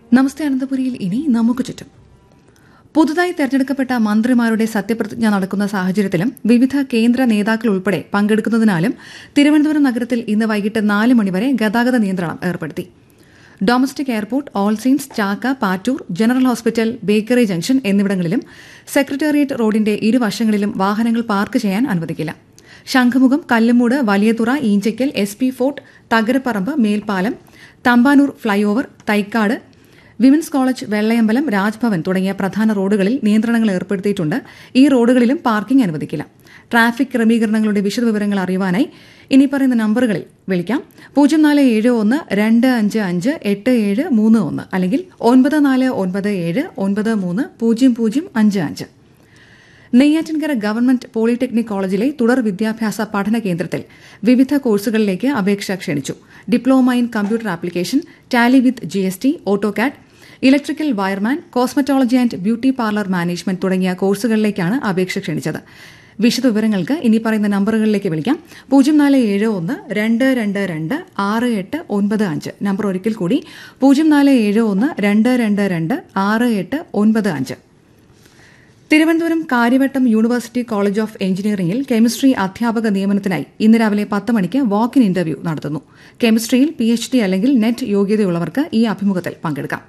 നമസ്തേ അനന്തപുരിയിൽ ഇനി നമുക്ക് ചുറ്റും പുതുതായി തെരഞ്ഞെടുക്കപ്പെട്ട മന്ത്രിമാരുടെ സത്യപ്രതിജ്ഞ നടക്കുന്ന സാഹചര്യത്തിലും വിവിധ കേന്ദ്ര നേതാക്കൾ ഉൾപ്പെടെ പങ്കെടുക്കുന്നതിനാലും തിരുവനന്തപുരം നഗരത്തിൽ ഇന്ന് വൈകിട്ട് നാല് മണിവരെ ഗതാഗത നിയന്ത്രണം ഏർപ്പെടുത്തി domestic airport all saints Chakka Pattoor general hospital bakery junction എന്നിവിടങ്ങളിലും സെക്രട്ടേറിയറ്റ് റോഡിന്റെ ഇരുവശങ്ങളിലും വാഹനങ്ങൾ പാർക്ക് ചെയ്യാൻ അനുവദിക്കില്ല Shankhumukham Kallumoodu Valiyathura Eenchakkal S P fort Thakaraparambu മേൽപ്പാലം Thampanoor flyover Thycaud women's college Vellayambalam Rajbhavan തുടങ്ങിയ പ്രധാന റോഡുകളിൽ നിയന്ത്രണങ്ങൾ ഏർപ്പെടുത്തിയിട്ടുണ്ട് ഈ റോഡുകളിലും പാർക്കിംഗ് അനുവദിക്കില്ല ട്രാഫിക് ക്രമീകരണങ്ങളുടെ വിശദവിവരങ്ങൾ അറിയുവാനായി ഇനി പറയുന്ന നമ്പറുകളിൽ വിളിക്കാം പൂജ്യം നാല് ഏഴ് ഒന്ന് രണ്ട് അഞ്ച് അഞ്ച് എട്ട് ഏഴ് മൂന്ന് ഒന്ന് അല്ലെങ്കിൽ ഒൻപത് നാല് ഒൻപത് ഏഴ് ഒൻപത് മൂന്ന് പൂജ്യം പൂജ്യം അഞ്ച് അഞ്ച് നെയ്യാറ്റിൻകര ഗവൺമെന്റ് പോളിടെക്നിക് കോളേജിലെ തുടർ വിദ്യാഭ്യാസ പഠന കേന്ദ്രത്തിൽ വിവിധ കോഴ്സുകളിലേക്ക് അപേക്ഷ ക്ഷണിച്ചു diploma in computer application Tally with G S T AutoCAD electrical wireman cosmetology and beauty parlour management തുടങ്ങിയ കോഴ്സുകളിലേക്കാണ് അപേക്ഷ ക്ഷണിച്ചത് വിശദവിവരങ്ങൾക്ക് ഇനി പറയുന്ന നമ്പറുകളിലേക്ക് വിളിക്കാം പൂജ്യം നാല് ഏഴ് ഒന്ന് രണ്ട് രണ്ട് രണ്ട് ആറ് എട്ട് ഒൻപത് അഞ്ച് നമ്പർ ഒരിക്കൽ കൂടി പൂജ്യം നാല് ഏഴ് ഒന്ന് രണ്ട് രണ്ട് രണ്ട് ആറ് എട്ട് ഒൻപത് അഞ്ച് Thiruvananthapuram Kariavattom university college of എഞ്ചിനീയറിംഗിൽ കെമിസ്ട്രി അധ്യാപക നിയമനത്തിനായി ഇന്ന് രാവിലെ പത്ത് മണിക്ക് വാക്ക് ഇൻ ഇന്റർവ്യൂ നടത്തുന്നു കെമിസ്ട്രിയിൽ പി എച്ച് ഡി അല്ലെങ്കിൽ നെറ്റ് യോഗ്യതയുള്ളവർക്ക് ഈ അഭിമുഖത്തിൽ പങ്കെടുക്കാം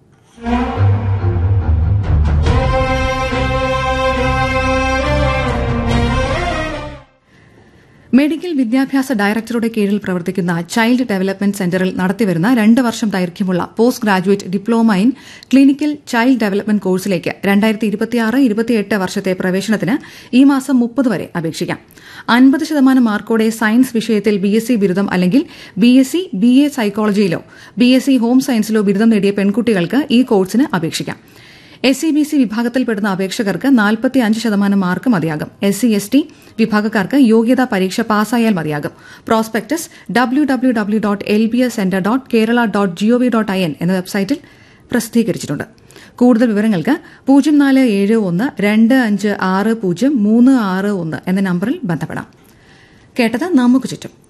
മെഡിക്കൽ വിദ്യാഭ്യാസ ഡയറക്ടറുടെ കീഴിൽ പ്രവർത്തിക്കുന്ന ചൈൽഡ് ഡെവലപ്മെന്റ് സെന്ററിൽ നടത്തിവരുന്ന രണ്ട് വർഷം ദൈർഘ്യമുള്ള post graduate diploma in clinical child development കോഴ്സിലേക്ക് രണ്ടായിരത്തി ഇരുപത്തിയാറ് ഇരുപത്തിയെട്ട് വർഷത്തെ പ്രവേശനത്തിന് ഈ മാസം മുപ്പത് വരെ അപേക്ഷിക്കാം അൻപത് ശതമാനം മാർക്കോടെ സയൻസ് വിഷയത്തിൽ ബി എസ് സി ബിരുദം അല്ലെങ്കിൽ B S C B A സൈക്കോളജിയിലോ ബി എസ് സി ഹോം സയൻസിലോ ബിരുദം നേടിയ പെൺകുട്ടികൾക്ക് ഈ കോഴ്സിന് അപേക്ഷിക്കാം എസ് സി ബി സി വിഭാഗത്തിൽപ്പെടുന്ന അപേക്ഷകർക്ക് നാൽപ്പത്തി അഞ്ച് ശതമാനം മാർക്ക് മതിയാകും എസ് സി എസ് ടി വിഭാഗക്കാർക്ക് യോഗ്യതാ പരീക്ഷ പാസ്സായാൽ മതിയാകും prospectus W W W dot L B S centre dot Kerala dot G O V dot I N എന്ന വെബ്സൈറ്റിൽ പ്രസിദ്ധീകരിച്ചിട്ടുണ്ട് കൂടുതൽ വിവരങ്ങൾക്ക് പൂജ്യം നാല് ഏഴ് ഒന്ന് രണ്ട് അഞ്ച് ആറ് പൂജ്യം മൂന്ന് ആറ് ഒന്ന് എന്ന നമ്പറിൽ ബന്ധപ്പെടാം കേട്ടത് നമുക്ക് ചുറ്റും